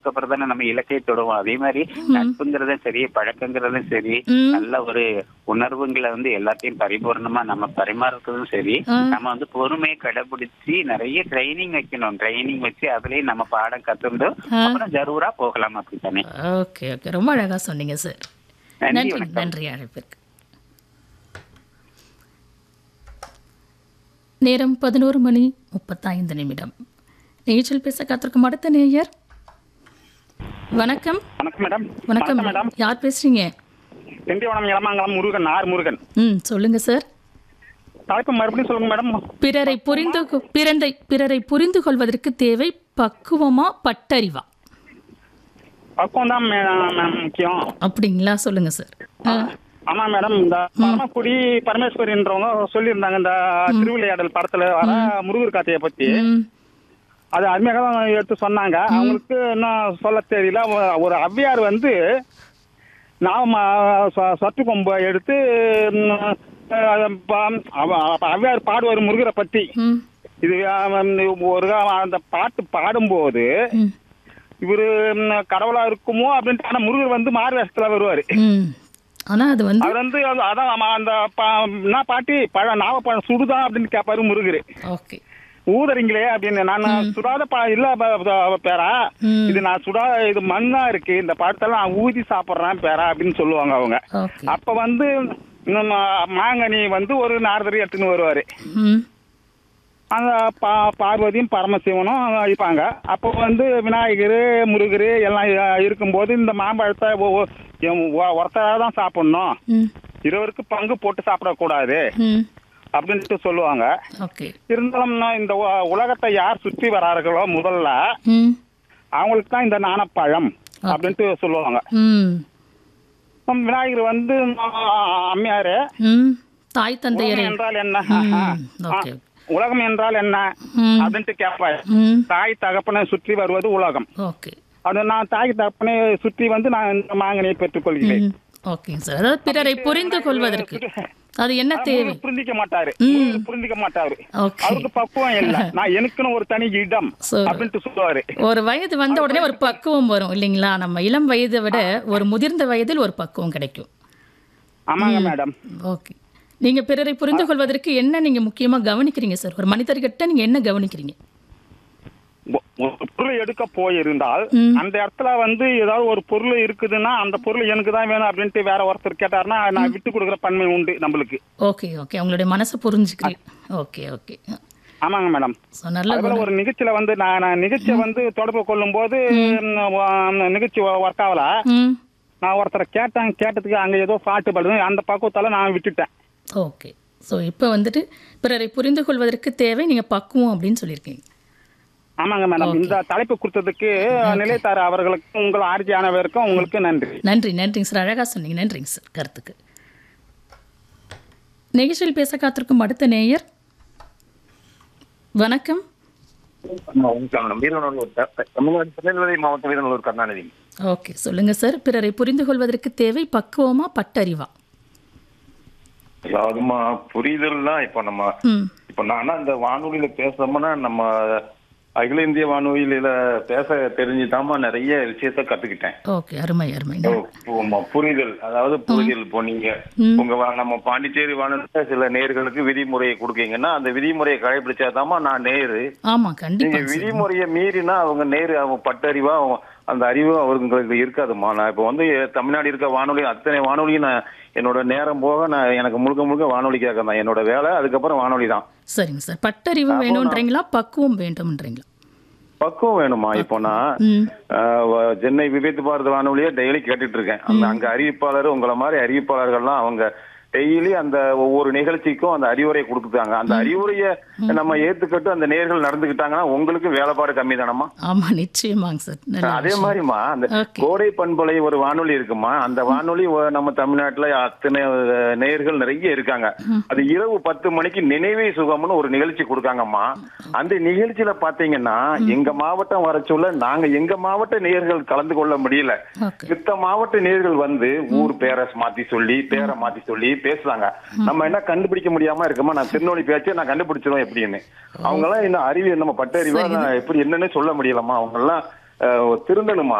அப்புறம் தானே நம்ம இலக்கை தொடுவோம் அதே மாதிரி நட்புங்கிறதும் சரி பழக்கங்கிறதும் சரி ம். நல்ல ஒரு உணர்வுங்களை வந்து எல்லாத்தையும் பரிபூர்ணமா நம்ம பரிமாறுறதும் சரி ஆ. நம்ம வந்து பொறுமையை கடைபிடிச்சு நிறைய ட்ரைனிங் வைக்கணும் ட்ரைனிங் வச்சு அதுலயும் நம்ம பாடம் கத்துண்டு ஆ. அப்புறம் ஜரூரா போகலாம் அப்படித்தானே ஓகே ஓகே ரொம்ப அழகா சொன்னீங்க சார் நன்றி நன்றி வணக்கம் நன்றி அழைப்பிற்கு நேரம் பதினோரு மணி முப்பத்தைந்து நிமிடம் நீச்சல் பேச காத்திருக்கும் அடுத்த நேயர் வணக்கம் வணக்கம் மேடம் வணக்கம் மேடம் யார் பேசுறீங்க திண்டிவனம் இளமாங்கலம் முருகன் ஆர் முருகன் ம் சொல்லுங்க சார் தலைப்பு மறுபடியும் சொல்லுங்க மேடம் பிறரை புரிந்து கொ- பிறந்தை பிறரை புரிந்து கொள்வதற்கு தேவை பக்குவமா பட்டறிவா பக்குவம் தான் மேம் முக்கியம் அப்படிங்களா சொல்லுங்க சார் ஆ, ஆமா மேடம் இந்த பரமக்குடி பரமேஸ்வரின்றவங்க சொல்லியிருந்தாங்க இந்த திருவிளையாடல் படத்துல வர முருகர் கதையை பத்தி ம், அது அருமையாக தான் எடுத்து சொன்னாங்க அவங்களுக்கு இன்னும் சொல்ல தெரியல ஒ- ஒரு ஔவையார் வந்து நாம் சொட்டு கொம்பை எடுத்து ம், அஹ், ப- அவ- அவ- ஔவையார் பாடுவார் முருகரை பத்தி ம், இது அஹ், ஒரு கா- அந்த பாட்டு பாடும்போது ம், இவரு ம், கடவுளா இருக்குமோ அப்படின்ட்டு ஆனா முருகர் வந்து மாறு வேஷத்துல வருவாரு ம். ஆனா அது வந்து அவர் வந்து அது- அதான் ஆமா, அந்த பா- என்ன பாட்டி பழ நாவப்பழம் சுடுதான் அப்படின்னு கேட்பாரு முருகர் ஓகே ஊதறீங்களே அப்படின்னு நான் சுடாத பா இல்ல ப- ப- பேரா ம். இது நான் சுடா இது மண்ணா இருக்கு இந்த பழத்தெல்லாம் நான் ஊதி சாப்பிடுறேன் பேரா அப்படின்னு சொல்லுவாங்க அவங்க ஓகே அப்ப வந்து நம்ம மாங்கனி வந்து ஒரு நாரதரி எடுத்துன்னு வருவாரு ம் அந்த பா பார்வதியும் பரமசிவனும் இருப்பாங்க அப்போ வந்து விநாயகர் முருகர் எல்லாம் இ- இருக்கும்போது இந்த மாம்பழத்தை ஒருத்தராக தான் சாப்பிடணும் ம் இருவருக்கு பங்கு போட்டு சாப்பிடக்கூடாது ம் அப்படின்ட்டு சொல்லுவாங்க ஓகே இருந்தாலும் நான் இந்த உ- உலகத்தை யார் சுற்றி வரார்களோ முதல்ல ம் அவங்களுக்கு தான் இந்த நாணப்பழம் அப்படின்ட்டு சொல்லுவாங்க ம் அப்ப விநாயகர் வந்து ஆ, அம்மையாரு ம் தாய் தந்தையரை உலகம் என்றால் என்ன ம், ஆ, ஓகே. உலகம் என்றால் என்ன ம் அப்படின்ட்டு கேட்பாரு ம் தாய் தகப்பனை சுற்றி வருவது உலகம் ஓகே அது நான் தாய் தகப்பனை சுற்றி வந்து நான் இந்த மாங்கனியை பெற்றுக்கொள்கிறேன் ம் ஓகேங்க சார் அதாவது பிறரை புரிந்து கொள்வதற்கு அது என்ன தேவை முருகர் புரிஞ்சிக்க மாட்டாரு ம். முருகர் புரிஞ்சிக்க மாட்டாரு ஓகே அவருக்கு பக்குவம் இல்ல நான் எனக்குன்னு ஒரு தனி இடம் சரி. அப்படின்ட்டு சொல்லுவாரு ஒரு வயது வந்த உடனே ஒரு பக்குவம் வரும் இல்லைங்களா நம்ம இளம் வயதை விட ஒரு முதிர்ந்த வயதில் ஒரு பக்குவம் கிடைக்கும் ஆமாங்க மேடம் ஓகே நீங்க பிறரை புரிந்து கொள்வதற்கு என்ன நீங்க முக்கியமா கவனிக்கிறீங்க சார் ஒரு மனிதர்கிட்ட நீங்க என்ன கவனிக்கிறீங்க ஒ- ஒரு பொருள் எடுக்க போயிருந்தால் ம். அந்த இடத்துல வந்து ஏதாவது ஒரு பொருள் இருக்குதுன்னா அந்த பொருள் எனக்கு தான் வேணும் அப்படின்ட்டு வேற ஒருத்தர் கேட்டாருன்னா நான் விட்டு கொடுக்குற பன்மை உண்டு நம்மளுக்கு ஓகே ஓகே அவங்களுடைய மனசை புரிஞ்சுக்கிறீங்க ஓகே ஓகே ஆமாங்க மேடம் ஸோ நல்ல அதுபோல குணம் ஒரு நிகழ்ச்சியில வந்து நான் நான் நிகழ்ச்சியை வந்து தொடர்பு கொள்ளும் போது நிகழ்ச்சி ஒர்க் ஆகல ம் நான் ஒருத்தரை கேட்டேன் கேட்டதுக்கு அங்க ஏதோ பாட்டு பாடுது அந்த பக்குவத்தால நான் விட்டுட்டேன் ஓகே ஸோ இப்போ வந்துட்டு பிறரை புரிந்து கொள்வதற்கு தேவை நீங்க பக்குவம் அப்படின்னு சொல்லியிருக்கீங்க ஆமாங்க மேடம் இந்த தலைப்பு கொடுத்ததுக்கு நிலைத்தார அவர்களுக்கும் உங்கள் ஆர்ஜியானவருக்கும் உங்களுக்கு நன்றி நன்றி நன்றிங்க சார் அழகாக சொன்னீங்க நன்றிங்க சார் கருத்துக்கு நிகழ்ச்சியில் பேச காத்திருக்கும் அடுத்த நேயர் வணக்கம் வணக்கம் வீரநல்லூர் த- தமிழ்நாடு திருநெல்வேலி மாவட்டம் வீரநல்லூர் கருணாநிதி ஓகே சொல்லுங்க சார் பிறரை புரிந்து கொள்வதற்கு தேவை பக்குவமா பட்டறிவா அதாவதுமா புரிதல்னா இப்போ நம்ம ம் இப்போ நானா இந்த வானொலியில பேசுறோம்னா நம்ம அகில இந்திய வானொலியில பேச தெரிஞ்சுதாம்மா நிறைய விஷயத்த கத்துக்கிட்டேன் ஓகே அருமை அருமை ஓ, ஆமா, புரிதல் அதாவது புரிதல் இப்போ நீங்க உங்க வா- நம்ம பாண்டிச்சேரி வானொலியில சில நேர்களுக்கு விதிமுறையை கொடுக்கீங்கன்னா அந்த விதிமுறையை கடைபிடிச்சாதாம்மா நான் நேரு ஆமா நீங்க கண்டிப்பா சார் விதிமுறையை மீறினா அவங்க நேரு அவங்க பட்டறிவா அவங்க அந்த அறிவு அவங்களுக்கு இருக்காதுமா நான் இப்போ வந்து தமிழ்நாடு இருக்க வானொலி அத்தனை வானொலியும் நான் என்னோட நேரம் போக நான் எனக்கு முழுக்க முழுக்க வானொலி கேட்க தான் என்னோட வேலை அதுக்கப்புறம் வானொலி தான் சரிங்க சார் பட்டறிவு வேணும்ன்றீங்களா பக்குவம் வேண்டும்ன்றீங்களா பக்குவம் வேணுமா இப்போ நான் ம் ஆஹ், வ- சென்னை விவேத் பாரத் வானொலியை டெய்லி கேட்டுட்டு இருக்கேன் அந்த அங்க அறிவிப்பாளர் உங்களை மாதிரி அறிவிப்பாளர்கள்லாம் அவங்க டெய்லி அந்த ஒவ்வொரு நிகழ்ச்சிக்கும் அந்த அறிவுரை கொடுக்குறாங்க அந்த அறிவுரையை நம்ம ஏத்துக்கிட்டு அந்த நேர்கள் நடந்துக்கிட்டாங்கன்னா உங்களுக்கு வேலைப்பாடு கம்மி தானம்மா ஆமா நிச்சயமாங்க சார் நல்ல அதே விஷயம். மாதிரிமா அந்த Okay. கோடை பண்பலை ஒரு வானொலி இருக்குமா அந்த வானொலி ஒ- நம்ம தமிழ்நாட்டுல அத்தனை அஹ், நேயர்கள் நிறைய இருக்காங்க அது இரவு பத்து மணிக்கு நினைவே சுகம்னு ஒரு நிகழ்ச்சி கொடுக்காங்கம்மா அந்த நிகழ்ச்சியில பாத்தீங்கன்னா எங்க மாவட்டம் வர சொல்ல நாங்க எங்க மாவட்ட நேயர்கள் கலந்து கொள்ள முடியல ஓகே மித்த மாவட்ட நேயர்கள் வந்து ஊர் பேரை மாத்தி சொல்லி பேரை மாத்தி சொல்லி பேசுறாங்க நம்ம என்ன கண்டுபிடிக்க முடியாம இருக்கமா நான் திருநெல்வேலி பேச்சு நான் கண்டுபிடிச்சிருவேன் எப்படின்னு அவங்க எல்லாம் இன்னும் அறிவு நம்ம பட்ட அறிவா நான் எப்படி என்னன்னு சொல்ல முடியலமா அவங்க எல்லாம் அஹ், திருந்தணுமா